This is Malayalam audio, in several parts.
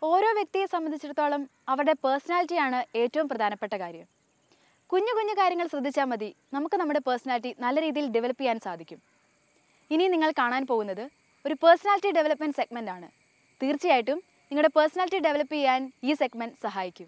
ഓരോ വ്യക്തിയെ സംബന്ധിച്ചിടത്തോളം അവരുടെ പേഴ്സണാലിറ്റിയാണ് ഏറ്റവും പ്രധാനപ്പെട്ട കാര്യം കുഞ്ഞു കുഞ്ഞു കാര്യങ്ങൾ ശ്രദ്ധിച്ചാൽ മതി നമുക്ക് നമ്മുടെ പേഴ്സണാലിറ്റി നല്ല രീതിയിൽ ഡെവലപ്പ് ചെയ്യാൻ സാധിക്കും ഇനി നിങ്ങൾ കാണാൻ പോകുന്നത് ഒരു പേഴ്സണാലിറ്റി ഡെവലപ്മെൻറ്റ് സെഗ്മെൻ്റ് ആണ് തീർച്ചയായിട്ടും നിങ്ങളുടെ പേഴ്സണാലിറ്റി ഡെവലപ്പ് ചെയ്യാൻ ഈ സെഗ്മെൻറ്റ് സഹായിക്കും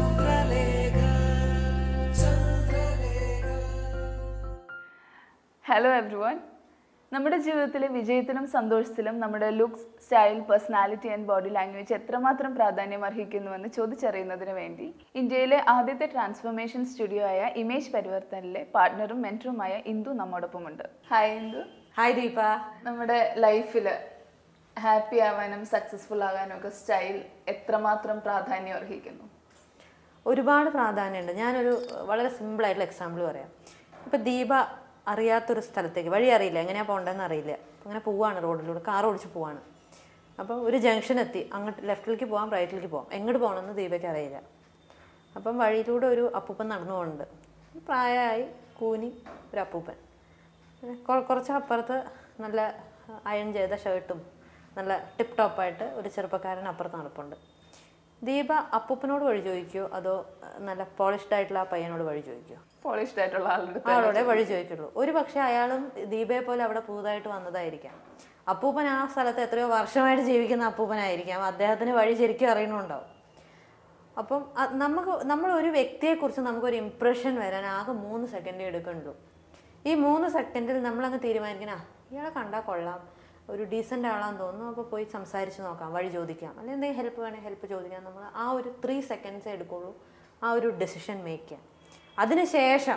ഹലോ എവ്രി വൺ നമ്മുടെ ജീവിതത്തിലെ വിജയത്തിലും സന്തോഷത്തിലും നമ്മുടെ looks style personality and body language എത്രമാത്രം പ്രാധാന്യം അർഹിക്കുന്നുവെന്ന് ചോദിച്ചറിയുന്നതിന് വേണ്ടി ഇന്ത്യയിലെ ആദ്യത്തെ ട്രാൻസ്ഫോർമേഷൻ സ്റ്റുഡിയോ ആയ ഇമേജ് പരിവർത്തനിലെ പാർട്ട്ണറും മെൻറ്ററുമായ ഇന്ദു നമ്മോടൊപ്പമുണ്ട് ഹായ് ഇന്ദു ഹായ് ദീപ നമ്മുടെ ലൈഫിൽ ഹാപ്പി ആവാനും സക്സസ്ഫുൾ ആകാനും ഒക്കെ സ്റ്റൈൽ എത്രമാത്രം പ്രാധാന്യം അർഹിക്കുന്നു ഒരുപാട് പ്രാധാന്യമുണ്ട് ഞാനൊരു വളരെ സിമ്പിൾ ആയിട്ടുള്ള എക്സാമ്പിൾ പറയാം ഇപ്പം ദീപ അറിയാത്തൊരു സ്ഥലത്തേക്ക് വഴി അറിയില്ല എങ്ങനെയാണ് പോകേണ്ടതെന്ന് അറിയില്ല അപ്പം അങ്ങനെ പോവാണ് റോഡിലൂടെ കാർ ഓടിച്ച് പോവാണ് അപ്പോൾ ഒരു ജംഗ്ഷൻ എത്തി അങ്ങോട്ട് ലെഫ്റ്റിലേക്ക് പോകാം റൈറ്റിലേക്ക് പോകാം എങ്ങോട്ട് പോകണമെന്ന് ദീപയ്ക്ക് അറിയില്ല അപ്പം വഴിയിലൂടെ ഒരു അപ്പൂപ്പൻ നടന്നു പോകുന്നുണ്ട് പ്രായമായി കൂനി ഒരു അപ്പൂപ്പൻ പിന്നെ കൊ- കുറച്ച് അപ്പുറത്ത് നല്ല അയൺ ചെയ്ത ഷർട്ടും നല്ല ടിപ്പ് ടോപ്പായിട്ട് ഒരു ചെറുപ്പക്കാരൻ അപ്പുറത്ത് നടപ്പുണ്ട് ദീപ അപ്പൂപ്പനോട് വഴി ചോദിക്കുമോ അതോ അഹ്, നല്ല പോളിഷ്ഡ് ആയിട്ടുള്ള ആ പയ്യനോട് വഴി ചോദിക്കുമോ പോളിഷ്ഡ് ആയിട്ടുള്ള ആളുടെ ആളോടെ വഴി ചോദിക്കുള്ളൂ ഒരു പക്ഷേ അയാളും ദീപയെ പോലെ അവിടെ പുതുതായിട്ട് വന്നതായിരിക്കാം അപ്പൂപ്പൻ ആ സ്ഥലത്ത് എത്രയോ വർഷമായിട്ട് ജീവിക്കുന്ന അപ്പൂപ്പനായിരിക്കാം അദ്ദേഹത്തിന് വഴി ശരിക്കും അറിയണമുണ്ടാവും അപ്പം അ- നമുക്ക് നമ്മൾ ഒരു വ്യക്തിയെക്കുറിച്ച് നമുക്കൊരു ഇമ്പ്രഷൻ വരാൻ ആകെ മൂന്ന് സെക്കൻഡേ എടുക്കുന്നുള്ളൂ ഈ മൂന്ന് സെക്കൻഡിൽ നമ്മളങ്ങ് തീരുമാനിക്കണം ആ ഇയാളെ കണ്ടാൽ കൊള്ളാം ഒരു ഡീസൻ്റ് ആളാന്ന് തോന്നുന്നു അപ്പോൾ പോയി സംസാരിച്ച് നോക്കാം വഴി ചോദിക്കാം അല്ലെങ്കിൽ എന്തെങ്കിലും ഹെൽപ്പ് വേണമെങ്കിൽ ഹെൽപ്പ് ചോദിക്കാം നമ്മൾ ആ ഒരു ത്രീ സെക്കൻഡ്സേ എടുക്കുള്ളൂ ആ ഒരു ഡെസിഷൻ മേക്ക് ചെയ്യാൻ അതിനുശേഷം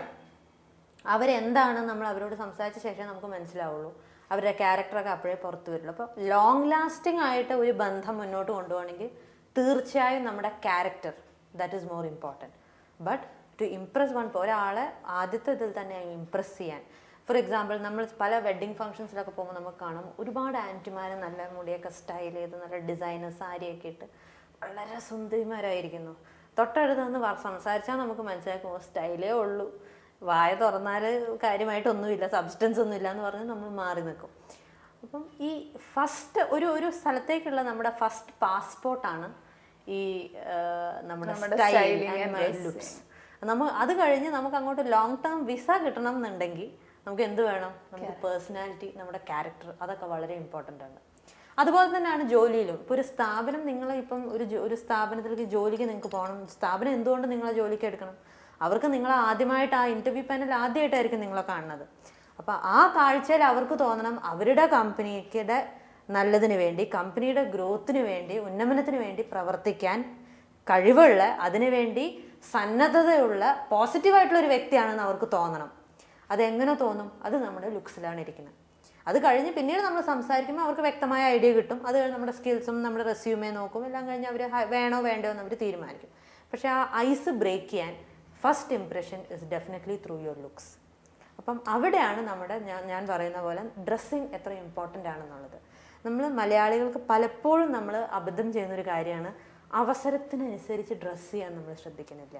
അവരെന്താണ് നമ്മൾ അവരോട് സംസാരിച്ച ശേഷം നമുക്ക് മനസ്സിലാവുള്ളൂ അവരുടെ ക്യാരക്ടറൊക്കെ അപ്പോഴേ പുറത്തു വരുള്ളൂ അപ്പോൾ ലോങ് ലാസ്റ്റിംഗ് ആയിട്ട് ഒരു ബന്ധം മുന്നോട്ട് കൊണ്ടുപോകണമെങ്കിൽ തീർച്ചയായും നമ്മുടെ character that is more important but to impress one ഒരാളെ ആദ്യത്തെ ഇതിൽ തന്നെ ഇംപ്രസ് ചെയ്യാൻ ഫോർ എക്സാമ്പിൾ നമ്മൾ പല വെഡ്ഡിങ് ഫംഗ്ഷൻസിലൊക്കെ പോകുമ്പോൾ നമുക്ക് കാണും ഒരുപാട് ആൻറ്റിമാർ നല്ല മുടിയൊക്കെ സ്റ്റൈൽ ചെയ്ത് നല്ല ഡിസൈനർ സാരിയൊക്കെ ഇട്ട് വളരെ സുന്ദരിമാരായിരിക്കുന്നു തൊട്ടടുത്ത് നിന്ന് വ- സംസാരിച്ചാൽ നമുക്ക് മനസ്സിലാക്കും ഓ സ്റ്റൈലേ ഉള്ളൂ വായ തുറന്നാൽ കാര്യമായിട്ടൊന്നുമില്ല സബ്സ്റ്റൻസ് ഒന്നുമില്ല എന്ന് പറഞ്ഞ് നമ്മൾ മാറി നിൽക്കും അപ്പം ഈ ഫസ്റ്റ് ഒരു ഒരു സ്ഥലത്തേക്കുള്ള നമ്മുടെ ഫസ്റ്റ് പാസ്പോർട്ടാണ് ഈ ആ, നമ്മുടെ നമ്മുടെ style styling and and dressing. Looks നമ്മൾ അത് കഴിഞ്ഞ് നമുക്ക് അങ്ങോട്ട് ലോങ് ടേം വിസ കിട്ടണം എന്നുണ്ടെങ്കിൽ നമുക്ക് എന്ത് വേണം നമുക്ക് പേഴ്സണാലിറ്റി നമ്മുടെ ക്യാരക്ടർ അതൊക്കെ വളരെ ഇമ്പോർട്ടൻ്റ് ആണ് അതുപോലെ തന്നെയാണ് ജോലിയിലും ഇപ്പോൾ ഒരു സ്ഥാപനം നിങ്ങളെ ഇപ്പം ഒരു ജോ- ഒരു സ്ഥാപനത്തിലേക്ക് ജോലിക്ക് നിങ്ങൾക്ക് പോകണം സ്ഥാപനം എന്തുകൊണ്ട് നിങ്ങളെ ജോലിക്ക് എടുക്കണം അവർക്ക് നിങ്ങളെ ആദ്യമായിട്ട് ആ ഇൻ്റർവ്യൂ പാനൽ ആദ്യമായിട്ടായിരിക്കും നിങ്ങളെ കാണുന്നത് അപ്പോൾ ആ കാഴ്ചയിൽ അവർക്ക് തോന്നണം അവരുടെ കമ്പനിയുടെ നല്ലതിന് വേണ്ടി കമ്പനിയുടെ ഗ്രോത്തിന് വേണ്ടി ഉന്നമനത്തിന് വേണ്ടി പ്രവർത്തിക്കാൻ കഴിവുള്ള അതിനുവേണ്ടി സന്നദ്ധതയുള്ള പോസിറ്റീവായിട്ടുള്ള ഒരു വ്യക്തിയാണെന്ന് അവർക്ക് തോന്നണം അതെങ്ങനെ തോന്നും അത് നമ്മുടെ ലുക്സിലാണ് ഇരിക്കുന്നത് അത് കഴിഞ്ഞ് പിന്നീട് നമ്മൾ സംസാരിക്കുമ്പോൾ അവർക്ക് വ്യക്തമായ ഐഡിയ കിട്ടും അത് കഴിഞ്ഞ് നമ്മുടെ സ്കിൽസും നമ്മുടെ റെസ്യൂമേ നോക്കും എല്ലാം കഴിഞ്ഞ് അവർ വേണോ വേണ്ടോ എന്ന് അവർ തീരുമാനിക്കും പക്ഷേ ആ ഐസ് ബ്രേക്ക് ചെയ്യാൻ first impression is definitely through your looks അപ്പം അവിടെയാണ് നമ്മുടെ ഞാൻ ഞാൻ പറയുന്ന പോലെ ഡ്രസ്സിങ് എത്ര ഇമ്പോർട്ടൻ്റ് ആണെന്നുള്ളത് നമ്മൾ മലയാളികൾക്ക് പലപ്പോഴും നമ്മൾ അബദ്ധം ചെയ്യുന്നൊരു കാര്യമാണ് അവസരത്തിനനുസരിച്ച് ഡ്രസ്സ് ചെയ്യാൻ നമ്മൾ ശ്രദ്ധിക്കുന്നില്ല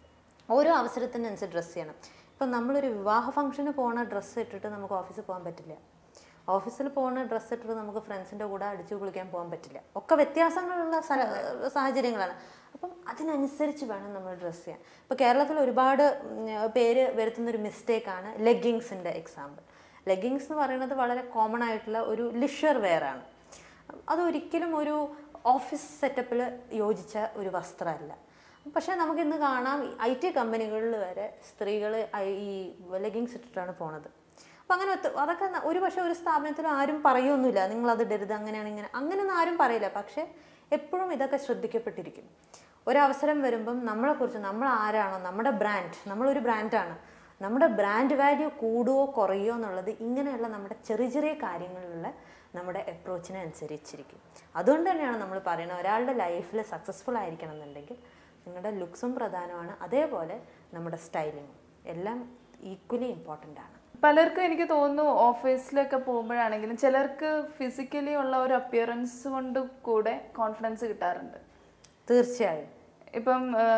ഓരോ അവസരത്തിനനുസരിച്ച് ഡ്രസ്സ് ചെയ്യണം ഇപ്പം നമ്മളൊരു വിവാഹ ഫംഗ്ഷന് പോണ ഡ്രസ്സ് ഇട്ടിട്ട് നമുക്ക് ഓഫീസിൽ പോകാൻ പറ്റില്ല ഓഫീസിൽ പോകുന്ന ഡ്രസ്സ് ഇട്ടിട്ട് നമുക്ക് ഫ്രണ്ട്സിൻ്റെ കൂടെ അടിച്ചു കുളിക്കാൻ പോകാൻ പറ്റില്ല ഒക്കെ വ്യത്യാസങ്ങളുള്ള സ്ഥല സാഹചര്യങ്ങളാണ് അപ്പം അതിനനുസരിച്ച് വേണം നമ്മൾ ഡ്രസ്സ് ചെയ്യാൻ ഇപ്പോൾ കേരളത്തിൽ ഒരുപാട് ഉം, പേര് വരുത്തുന്നൊരു മിസ്റ്റേക്കാണ് ലെഗിങ്സിൻ്റെ എക്സാമ്പിൾ ലെഗിങ്സ് എന്ന് പറയുന്നത് വളരെ കോമൺ ആയിട്ടുള്ള ഒരു ലിഷർ വെയർ ആണ് അതൊരിക്കലും ഒരു ഓഫീസ് സെറ്റപ്പിൽ യോജിച്ച ഒരു വസ്ത്രമല്ല പക്ഷേ നമുക്കിന്ന് കാണാം ഐ ടി കമ്പനികളിൽ വരെ സ്ത്രീകൾ ഈ ലെഗിങ്സ് ഇട്ടിട്ടാണ് പോണത് അപ്പം അങ്ങനെ ഒത്ത- അതൊക്കെ ന- ഒരു പക്ഷേ ഒരു സ്ഥാപനത്തിലും ആരും പറയൊന്നുമില്ല നിങ്ങളത് ഇടരുത് അങ്ങനെയാണ് ഇങ്ങനെ അങ്ങനെയൊന്നും ആരും പറയില്ല പക്ഷേ എപ്പോഴും ഇതൊക്കെ ശ്രദ്ധിക്കപ്പെട്ടിരിക്കും ഒരവസരം വരുമ്പം നമ്മളെക്കുറിച്ച് നമ്മൾ ആരാണോ നമ്മുടെ ബ്രാൻഡ് നമ്മളൊരു ബ്രാൻഡാണ് നമ്മുടെ ബ്രാൻഡ് വാല്യൂ കൂടുകയോ കുറയോ എന്നുള്ളത് ഇങ്ങനെയുള്ള നമ്മുടെ ചെറിയ ചെറിയ കാര്യങ്ങളിലുള്ള നമ്മുടെ അപ്രോച്ചിനെ അനുസരിച്ചിരിക്കും അതുകൊണ്ട് തന്നെയാണ് നമ്മൾ പറയുന്നത് ഒരാളുടെ ലൈഫിൽ സക്സസ്ഫുൾ ആയിരിക്കണം എന്നുണ്ടെങ്കിൽ നിങ്ങളുടെ ലുക്സും പ്രധാനമാണ് അതേപോലെ നമ്മുടെ സ്റ്റൈലിങ്ങും എല്ലാം ഈക്വലി ഇമ്പോർട്ടൻ്റ് ആണ് പലർക്കും എനിക്ക് തോന്നുന്നു ഓഫീസിലൊക്കെ പോകുമ്പോഴാണെങ്കിലും ചിലർക്ക് ഫിസിക്കലി ഉള്ള ഒരു അപ്പിയറൻസ് കൊണ്ട് കൂടെ കോൺഫിഡൻസ് കിട്ടാറുണ്ട് തീർച്ചയായും ഇപ്പം ആ,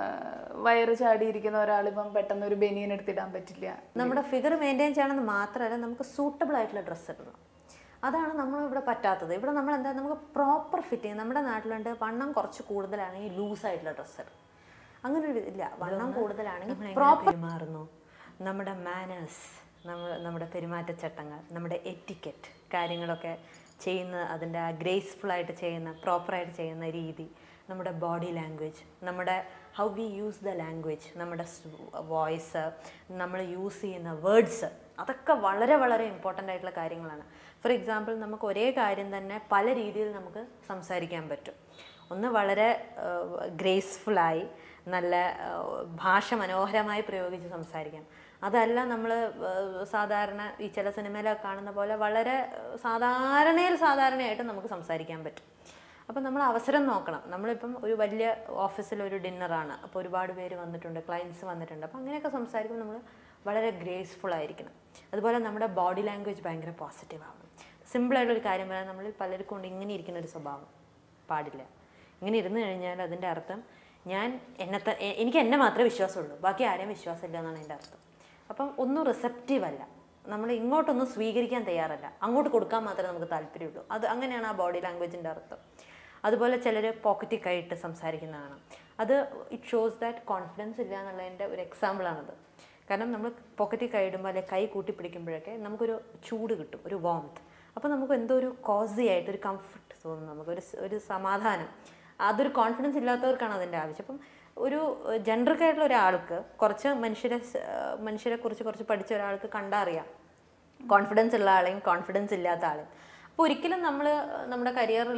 വയറ് ചാടിയിരിക്കുന്ന ഒരാൾ ഇപ്പം പെട്ടെന്ന് ഒരു ബനിയൻ എടുത്തിടാൻ പറ്റില്ല നമ്മുടെ ഫിഗർ മെയിൻറ്റെയിൻ ചെയ്യണമെന്ന് മാത്രമല്ല നമുക്ക് സൂട്ടബിൾ ആയിട്ടുള്ള ഡ്രസ്സ് ഇടണം അതാണ് നമ്മളിവിടെ പറ്റാത്തത് ഇവിടെ നമ്മൾ എന്താ നമുക്ക് പ്രോപ്പർ ഫിറ്റിങ് നമ്മുടെ നാട്ടിലുണ്ട് വണ്ണം കുറച്ച് കൂടുതലാണെങ്കിൽ ലൂസായിട്ടുള്ള ഡ്രസ്സർ അങ്ങനെ ഒരു ഇല്ല വണ്ണം കൂടുതലാണെങ്കിൽ പ്രോപ്പർ മാറുന്നു നമ്മുടെ മാനേഴ്സ് നമ്മൾ നമ്മുടെ പെരുമാറ്റച്ചട്ടങ്ങൾ നമ്മുടെ എറ്റിക്കറ്റ് കാര്യങ്ങളൊക്കെ ചെയ്യുന്ന അതിൻ്റെ ആ ഗ്രേസ്ഫുൾ ആയിട്ട് ചെയ്യുന്ന പ്രോപ്പറായിട്ട് ചെയ്യുന്ന രീതി നമ്മുടെ ബോഡി ലാംഗ്വേജ് നമ്മുടെ how we use the language നമ്മുടെ വോയിസ് നമ്മൾ യൂസ് ചെയ്യുന്ന വേർഡ്സ് അതൊക്കെ വളരെ വളരെ ഇമ്പോർട്ടൻ്റ് ആയിട്ടുള്ള കാര്യങ്ങളാണ് ഫോർ എക്സാമ്പിൾ നമുക്ക് ഒരേ കാര്യം തന്നെ പല രീതിയിൽ നമുക്ക് സംസാരിക്കാൻ പറ്റും ഒന്ന് വളരെ ഗ്രേസ്ഫുള്ളായി നല്ല ആ, ഭാഷ മനോഹരമായി പ്രയോഗിച്ച് സംസാരിക്കാം അതല്ല നമ്മൾ സാധാരണ ഈ ചില സിനിമയിലൊക്കെ കാണുന്ന പോലെ വളരെ ആ, സാധാരണയിൽ സാധാരണയായിട്ട് നമുക്ക് സംസാരിക്കാൻ പറ്റും അപ്പം നമ്മൾ അവസരം നോക്കണം നമ്മളിപ്പം ഒരു വലിയ ഓഫീസിൽ ഒരു ഡിന്നറാണ് അപ്പോൾ ഒരുപാട് പേര് വന്നിട്ടുണ്ട് ക്ലയൻസ് വന്നിട്ടുണ്ട് അപ്പം അങ്ങനെയൊക്കെ സംസാരിക്കുമ്പോൾ നമ്മൾ വളരെ ഗ്രേസ്ഫുൾ ആയിരിക്കണം അതുപോലെ നമ്മുടെ ബോഡി ലാംഗ്വേജ് ഭയങ്കര പോസിറ്റീവ് ആവണം സിമ്പിളായിട്ടൊരു കാര്യം പറയാം നമ്മളിൽ പലർക്കും കൊണ്ട് ഇങ്ങനെ ഇരിക്കുന്ന ഒരു സ്വഭാവം പാടില്ല ഇങ്ങനെ ഇരുന്ന് കഴിഞ്ഞാൽ അതിൻ്റെ അർത്ഥം ഞാൻ എന്നെ ത- എ- എനിക്ക് എന്നെ മാത്രമേ വിശ്വാസമുള്ളൂ ബാക്കി ആരെയും വിശ്വാസമില്ല എന്നാണ് എൻ്റെ അർത്ഥം അപ്പം ഒന്നും റിസപ്റ്റീവ് അല്ല നമ്മൾ ഇങ്ങോട്ടൊന്നും സ്വീകരിക്കാൻ തയ്യാറല്ല അങ്ങോട്ട് കൊടുക്കാൻ മാത്രമേ നമുക്ക് താല്പര്യമുള്ളൂ അത് അങ്ങനെയാണ് ആ ബോഡി ലാംഗ്വേജിൻ്റെ അർത്ഥം അതുപോലെ ചിലർ പോക്കറ്റിൽ കൈയിട്ട് സംസാരിക്കുന്നതാണ് അത് ഇറ്റ് ഷോസ് ദാറ്റ് കോൺഫിഡൻസ് ഇല്ല എന്നുള്ളതിൻ്റെ ഒരു എക്സാമ്പിളാണത് കാരണം നമ്മൾ പോക്കറ്റിൽ കൈയിടുമ്പോൾ അല്ലെങ്കിൽ കൈ കൂട്ടി പിടിക്കുമ്പോഴൊക്കെ നമുക്കൊരു ചൂട് കിട്ടും ഒരു വാംത്ത് അപ്പോൾ നമുക്ക് എന്തോ ഒരു കോസി ആയിട്ട് ഒരു കംഫർട്ട് തോന്നും നമുക്കൊരു സ്- ഒരു സമാധാനം അതൊരു കോൺഫിഡൻസ് ഇല്ലാത്തവർക്കാണ് അതിൻ്റെ ആവശ്യം അപ്പം ഒരു ജനറിക് ആയിട്ടുള്ള ഒരാൾക്ക് കുറച്ച് മനുഷ്യരെ സ്- മനുഷ്യരെ കുറിച്ച് കുറച്ച് പഠിച്ച ഒരാൾക്ക് കണ്ടറിയാം കോൺഫിഡൻസ് ഉള്ള ആളെയും കോൺഫിഡൻസ് ഇല്ലാത്ത ആളെയും അപ്പോൾ ഒരിക്കലും നമ്മൾ നമ്മുടെ കരിയറിൽ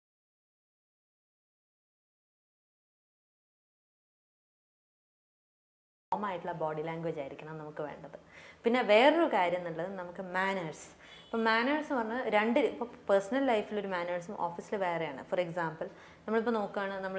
ആയിട്ടുള്ള ബോഡി ലാംഗ്വേജ് ആയിരിക്കണം നമുക്ക് വേണ്ടത് പിന്നെ വേറൊരു കാര്യം എന്നുള്ളത് നമുക്ക് മാനേഴ്സ് ഇപ്പം മാനേഴ്സ് പറഞ്ഞാൽ രണ്ട് ഇപ്പോൾ പേഴ്സണൽ ലൈഫിൽ ഒരു മാനേഴ്സും ഓഫീസിൽ വേറെയാണ് ഫോർ എക്സാമ്പിൾ നമ്മളിപ്പോൾ നോക്കുകയാണ് നമ്മൾ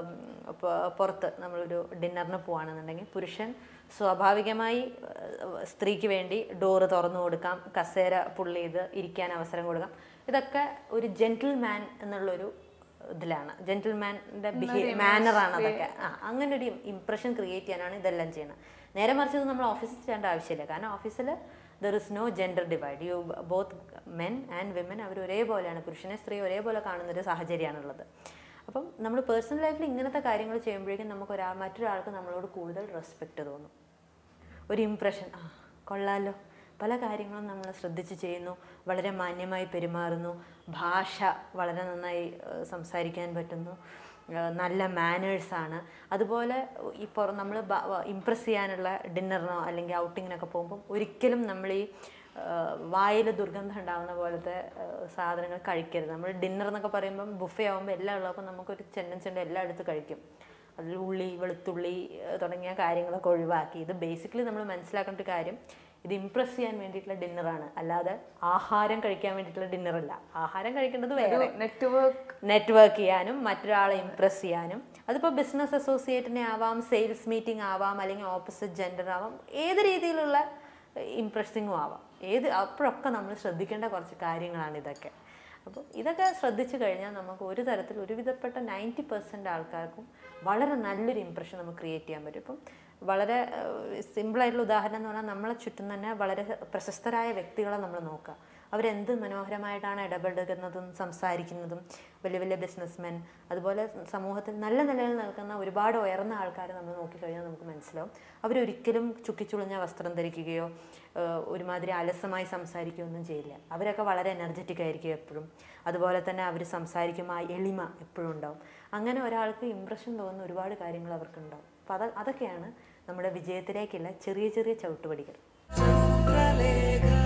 പുറത്ത് നമ്മളൊരു ഡിന്നറിന് പോവുകയാണെന്നുണ്ടെങ്കിൽ പുരുഷൻ സ്വാഭാവികമായി ഏഹ്, സ്ത്രീക്ക് വേണ്ടി ഡോറ് തുറന്നു കൊടുക്കാം കസേര പുള്ളി ചെയ്ത് ഇരിക്കാൻ അവസരം കൊടുക്കാം ഇതൊക്കെ ഒരു ജെൻറ്റിൽ മാൻ എന്നുള്ളൊരു ഇതിലാണ് ജെന്റിൽമാൻ്റെ ബിഹേവ് മാനറാണ് അതൊക്കെ ആ അങ്ങനെ ഒരു ഇംപ്രഷൻ ക്രിയേറ്റ് ചെയ്യാനാണ് ഇതെല്ലാം ചെയ്യുന്നത് നേരെ മറിച്ച് ഇത് നമ്മൾ ഓഫീസിൽ ചെയ്യേണ്ട ആവശ്യമില്ല കാരണം ഓഫീസിൽ there is no gender divide you both men and women അവർ ഒരേപോലെയാണ് പുരുഷനെ സ്ത്രീ ഒരേപോലെ കാണുന്ന ഒരു സാഹചര്യമാണുള്ളത് അപ്പം നമ്മൾ പേഴ്സണൽ ലൈഫിൽ ഇങ്ങനത്തെ കാര്യങ്ങൾ ചെയ്യുമ്പോഴേക്കും നമുക്ക് ഒരാൾ മറ്റൊരാൾക്ക് നമ്മളോട് കൂടുതൽ റെസ്പെക്റ്റ് തോന്നും ഒരു ഇംപ്രഷൻ ആ കൊള്ളാലോ പല കാര്യങ്ങളും നമ്മൾ ശ്രദ്ധിച്ച് ചെയ്യുന്നു വളരെ മാന്യമായി പെരുമാറുന്നു ഭാഷ വളരെ നന്നായി ഏഹ്, സംസാരിക്കാൻ പറ്റുന്നു ഏഹ്, നല്ല മാനേഴ്സാണ് അതുപോലെ ഈ പുറ നമ്മൾ ഇമ്പ്രസ് ചെയ്യാനുള്ള ഡിന്നറിനോ അല്ലെങ്കിൽ ഔട്ടിങ്ങിനൊക്കെ പോകുമ്പം ഒരിക്കലും നമ്മൾ ഈ വായിൽ ദുർഗന്ധം ഉണ്ടാകുന്ന പോലത്തെ ഏഹ്, സാധനങ്ങൾ കഴിക്കരുത് നമ്മൾ ഡിന്നർ എന്നൊക്കെ പറയുമ്പം ബുഫേ ആകുമ്പോൾ എല്ലാം ഉള്ളപ്പോൾ നമുക്കൊരു ടെൻഡൻസി ഉണ്ട് എല്ലാം എടുത്ത് കഴിക്കും അതിൽ ഉള്ളി വെളുത്തുള്ളി ഏഹ് തുടങ്ങിയ കാര്യങ്ങളൊക്കെ ഒഴിവാക്കി ഇത് ബേസിക്കലി നമ്മൾ മനസ്സിലാക്കേണ്ട ഒരു കാര്യം ഇത് ഇംപ്രസ് ചെയ്യാൻ വേണ്ടിയിട്ടുള്ള ഡിന്നറാണ് അല്ലാതെ ആഹാരം കഴിക്കാൻ വേണ്ടിയിട്ടുള്ള ഡിന്നറല്ല ആഹാരം കഴിക്കേണ്ടത് വേറെ നെറ്റ്വർക്ക് നെറ്റ്വർക്ക് ചെയ്യാനും മറ്റൊരാളെ ഇംപ്രസ് ചെയ്യാനും അതിപ്പോൾ ബിസിനസ് അസോസിയേറ്റിനെ ആവാം സെയിൽസ് മീറ്റിംഗ് ആവാം അല്ലെങ്കിൽ ഓപ്പോസിറ്റ് ജെൻഡർ ആവാം ഏത് രീതിയിലുള്ള ഇംപ്രസിങ്ങും ആവാം ഏത് അപ്പോഴൊക്കെ നമ്മൾ ശ്രദ്ധിക്കേണ്ട കുറച്ച് കാര്യങ്ങളാണ് ഇതൊക്കെ അപ്പോൾ ഇതൊക്കെ ശ്രദ്ധിച്ചു കഴിഞ്ഞാൽ നമുക്ക് ഒരു തരത്തിൽ ഒരുവിധപ്പെട്ട നയൻറ്റി പെർസെൻറ്റ് ആൾക്കാർക്കും വളരെ നല്ലൊരു ഇംപ്രഷൻ നമുക്ക് ക്രിയേറ്റ് ചെയ്യാൻ പറ്റും ഇപ്പം വളരെ സിമ്പിളായിട്ടുള്ള ഉദാഹരണം എന്ന് പറഞ്ഞാൽ നമ്മളെ ചുറ്റും തന്നെ വളരെ പ്രശസ്തരായ വ്യക്തികളെ നമ്മൾ നോക്കുക അവരെന്ത് മനോഹരമായിട്ടാണ് ഇടപെടുന്നതും സംസാരിക്കുന്നതും വലിയ വലിയ ബിസിനസ്മെൻ അതുപോലെ സമൂഹത്തിൽ നല്ല നിലയിൽ നിൽക്കുന്ന ഒരുപാട് ഉയർന്ന ആൾക്കാരെ നമ്മൾ നോക്കിക്കഴിഞ്ഞാൽ നമുക്ക് മനസ്സിലാവും അവരൊരിക്കലും ചുക്കിച്ചുളിഞ്ഞ വസ്ത്രം ധരിക്കുകയോ ഏഹ്, ഒരുമാതിരി അലസമായി സംസാരിക്കുകയോ ഒന്നും ചെയ്യില്ല അവരൊക്കെ വളരെ എനർജറ്റിക് ആയിരിക്കും എപ്പോഴും അതുപോലെ തന്നെ അവർ സംസാരിക്കുമ്പോൾ ആ എളിമ എപ്പോഴും ഉണ്ടാവും അങ്ങനെ ഒരാൾക്ക് ഇമ്പ്രഷൻ തോന്നുന്ന ഒരുപാട് കാര്യങ്ങൾ അവർക്കുണ്ടാവും അപ്പം അത് അതൊക്കെയാണ് നമ്മുടെ വിജയത്തിലേക്കുള്ള ചെറിയ ചെറിയ ചവിട്ടുപടികൾ ചന്ദ്രലേഖ